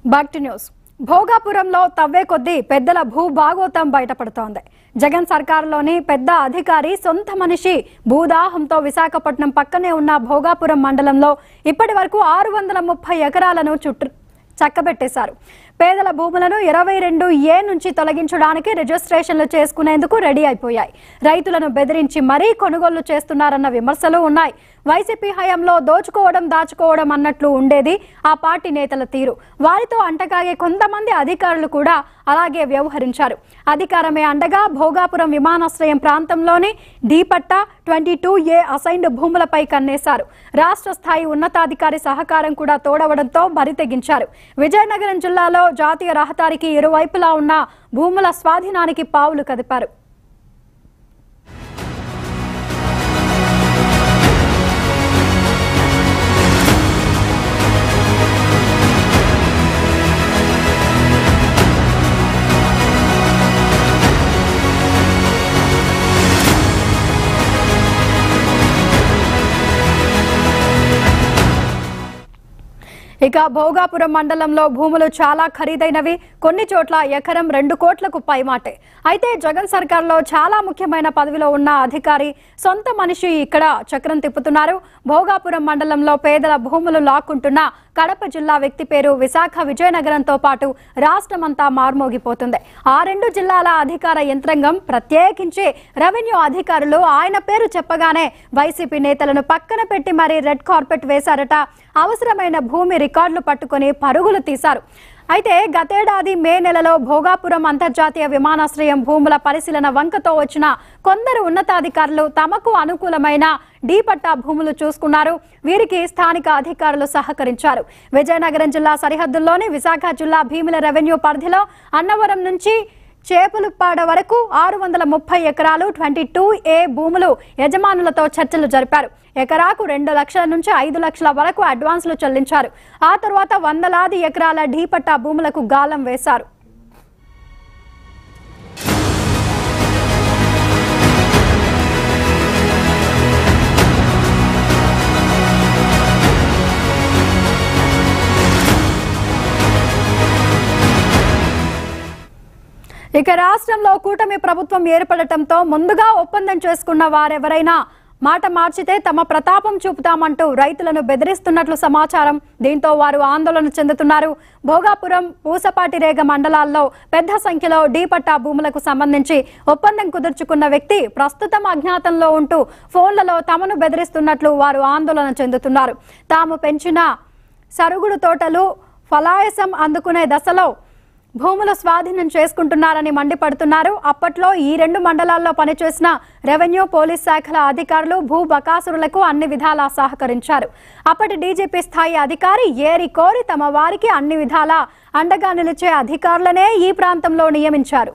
back to news భోగాపురంలో తవ్వే కొద్దీ పెద్దల భూభాగోతం బయటపడుతోంది జగన్ సర్కారులోని పెద్ద అధికారి సొంత మనిషి భూదాహంతో విశాఖపట్నం పక్కనే ఉన్న భోగాపురం మండలంలో ఇప్పటి వరకు ఆరు వందల ముప్పై ఎకరాలను చుట్టూ చక్కబెట్టేశారు పేదల భూములను ఇరవై రెండు ఏ నుంచి తొలగించడానికి రిజిస్ట్రేషన్లు చేసుకునేందుకు రెడీ అయిపోయాయి రైతులను బెదిరించి మరీ కొనుగోలు చేస్తున్నారన్న విమర్శలు ఉన్నాయి వైసీపీ హయాంలో దోచుకోవడం దాచుకోవడం అన్నట్లు ఉండేది ఆ పార్టీ నేతల తీరు వారితో అంటకాగే కొంతమంది అధికారులు కూడా అలాగే వ్యవహరించారు అధికారమే అండగా భోగాపురం విమానాశ్రయం ప్రాంతంలోని డీపట్ట ట్వంటీ టూ ఏ అసైన్డ్ భూములపై కన్నేశారు రాష్ట్ర స్థాయి ఉన్నతాధికారి సహకారం కూడా తోడవడంతో బరి తెగించారు విజయనగరం జిల్లాలో జాతీయ రహదారికి ఇరువైపులా ఉన్న భూముల స్వాధీనానికి పావులు కదిపారు ఇక భోగాపురం మండలంలో భూములు చాలా ఖరీదైనవి కొన్ని చోట్ల ఎకరం రెండు కోట్లకు పైమాటే అయితే జగన్ సర్కార్లో చాలా ముఖ్యమైన పదవిలో ఉన్న అధికారి సొంత మనిషి ఇక్కడ చక్రం తిప్పుతున్నారు భోగాపురం మండలంలో పేదల భూములు లాక్కుంటున్న కడప జిల్లా వ్యక్తి పేరు విశాఖ విజయనగరంతో పాటు రాష్ట్రమంతా మార్మోగిపోతుంది ఆ రెండు జిల్లాల అధికార యంత్రాంగం ప్రత్యేకించి రెవెన్యూ అధికారులు ఆయన పేరు చెప్పగానే వైసీపీ నేతలను పక్కన పెట్టి మరీ రెడ్ కార్పెట్ వేశారట అవసరమైన భూమి రికార్డులు పట్టుకొని పరుగులు తీశారు అయితే గతేడాది మే నెలలో భోగాపురం అంతర్జాతీయ విమానాశ్రయం భూముల పరిశీలన వంకతో వచ్చిన కొందరు ఉన్నతాధికారులు తమకు అనుకూలమైన డీ పట్టా భూములు చూసుకున్నారు వీరికి స్థానిక అధికారులు సహకరించారు విజయనగరం జిల్లా సరిహద్దుల్లోని విశాఖ జిల్లా భీముల రెవెన్యూ పరిధిలో అన్నవరం నుంచి చేపలుపాడ వరకు ఆరు వందల ముప్పై ఎకరాలు ట్వంటీ టూ ఏ భూములు యజమానులతో చర్చలు జరిపారు ఎకరాకు రెండు లక్షల నుంచి ఐదు లక్షల వరకు అడ్వాన్సులు చెల్లించారు ఆ తర్వాత వందలాది ఎకరాల ఢీపట్టా భూములకు గాలం వేశారు ఇక రాష్ట్రంలో కూటమి ప్రభుత్వం ఏర్పడటంతో ముందుగా ఒప్పందం చేసుకున్న వారెవరైనా మాట మార్చితే తమ ప్రతాపం చూపుతామంటూ రైతులను బెదిరిస్తున్నట్లు సమాచారం దీంతో వారు ఆందోళన చెందుతున్నారు భోగాపురం పూసపాటిరేగ మండలాల్లో పెద్ద సంఖ్యలో డీ పట్టా భూములకు సంబంధించి ఒప్పందం కుదుర్చుకున్న వ్యక్తి ప్రస్తుతం అజ్ఞాతంలో ఉంటూ ఫోన్లలో తమను బెదిరిస్తున్నట్లు వారు ఆందోళన చెందుతున్నారు తాము పెంచిన సరుగుడు తోటలు ఫలాయసం అందుకునే దశలో భూముల స్వాధీనం చేసుకుంటున్నారని మండిపడుతున్నారు అప్పట్లో ఈ రెండు మండలాల్లో పనిచేసిన రెవెన్యూ పోలీస్ శాఖల అధికారులు భూ బకాసురులకు అన్ని విధాలా సహకరించారు అప్పటి డీజీపీ స్థాయి అధికారి ఏరి కోరి తమ వారికి అన్ని విధాలా అండగా నిలిచే అధికారులనే ఈ ప్రాంతంలో నియమించారు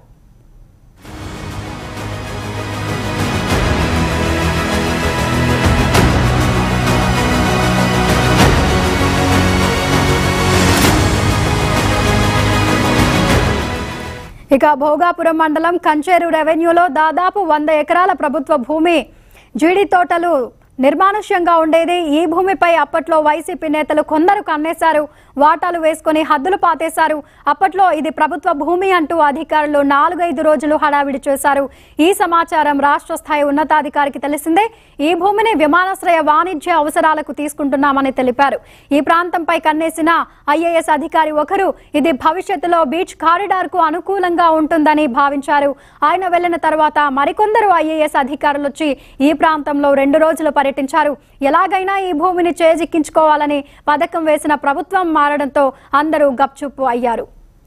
ఇక భోగాపురం మండలం కంచేరు రెవెన్యూలో దాదాపు వంద ఎకరాల ప్రభుత్వ భూమి జీడి తోటలు నిర్మానుష్యంగా ఉండేది ఈ భూమిపై అప్పట్లో వైసీపీ నేతలు కొందరు కన్నేశారు వాటాలు వేసుకొని హద్దులు పాతేశారు అప్పట్లో ఇది ప్రభుత్వ భూమి అంటూ అధికారులు నాలుగైదు రోజులు హడావిడి చేశారు ఈ సమాచారం రాష్ట్ర స్థాయి ఉన్నతాధికారికి తెలిసిందే ఈ భూమిని విమానాశ్రయ వాణిజ్య అవసరాలకు తీసుకుంటున్నామని తెలిపారు ఈ ప్రాంతంపై కన్నేసిన ఐఏఎస్ అధికారి ఒకరు ఇది భవిష్యత్తులో బీచ్ కారిడార్ కు అనుకూలంగా ఉంటుందని భావించారు ఆయన వెళ్లిన తర్వాత మరికొందరు ఐఏఎస్ అధికారులు వచ్చి ఈ ప్రాంతంలో రెండు రోజులు పర్యటించారు ఎలాగైనా ఈ భూమిని చేజిక్కించుకోవాలని పథకం వేసిన ప్రభుత్వం మారడంతో అందరూ గప్చుప్పు అయ్యారు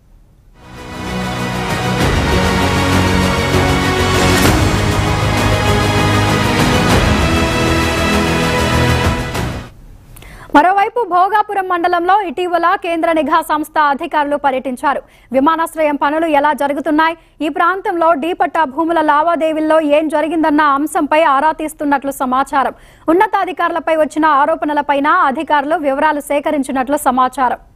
మరోవైపు భోగాపురం మండలంలో ఇటీవల కేంద్ర నిఘా సంస్థ అధికారులు పర్యటించారు విమానాశ్రయం పనులు ఎలా జరుగుతున్నాయి ఈ ప్రాంతంలో డీపట్టా భూముల లావాదేవీల్లో ఏం జరిగిందన్న అంశంపై ఆరా తీస్తున్నట్లు సమాచారం ఉన్నతాధికారులపై వచ్చిన ఆరోపణలపైన అధికారులు వివరాలు సేకరించినట్లు సమాచారం